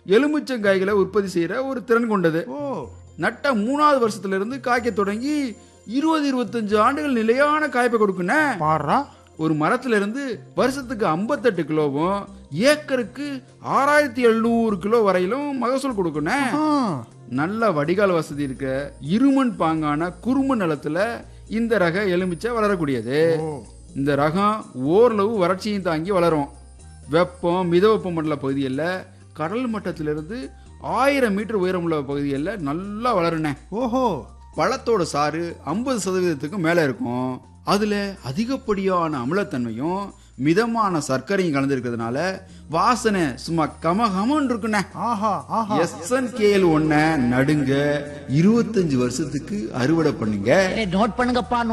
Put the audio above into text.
எலுமிச்சங்காய்களை உற்பத்தி செய்யற ஒரு திறன் கொண்டது ஓ நட்ட மூணாவது வருஷத்துல இருந்து காய்க்க தொடங்கி இருபது இருபத்தஞ்சு ஆண்டுகள் நிலையான காய்ப்பை கொடுக்குனே பாடுறா ஒரு மரத்துல இருந்து வருஷத்துக்கு 58 கிலோவும் ஏக்கருக்கு ஆறாயிரத்தி எழுநூறு கிலோ வரையிலும் மகசூல் கொடுக்கணும் ஆ, நல்ல வடிகால் வசதி இருக்க இருமண் பாங்கான குறுமண் நிலத்துல இந்த ரக எலுமிச்சை வளரக்கூடியது ஓ இந்த ரகம் ஓரளவு வறட்சியும் தாங்கி வளரும் வெப்பம் மித வெப்பமண்டல பகுதிகளில் கடல் மட்டத்திலிருந்து ஆயிரம் மீட்டர் உயரமுள்ள பகுதிகளில் நல்லா வளருனே ஓஹோ பழத்தோட சாறு ஐம்பது சதவீதத்துக்கு மேலே இருக்கும் அதில் அதிகப்படியான அமிலத்தன்மையும் மிதமான சர்க்கரையும் கலந்துருக்கிறதுனால வாசனை சும்மா கமகமன்னு இருக்குண்ணே ஆஹா ஆஹா எஸ்என்கேஎல் ஒன்ன நடுங்க இருபத்தஞ்சு வருஷத்துக்கு அறுவடை பண்ணுங்க நோட் பண்ணுங்கப்பா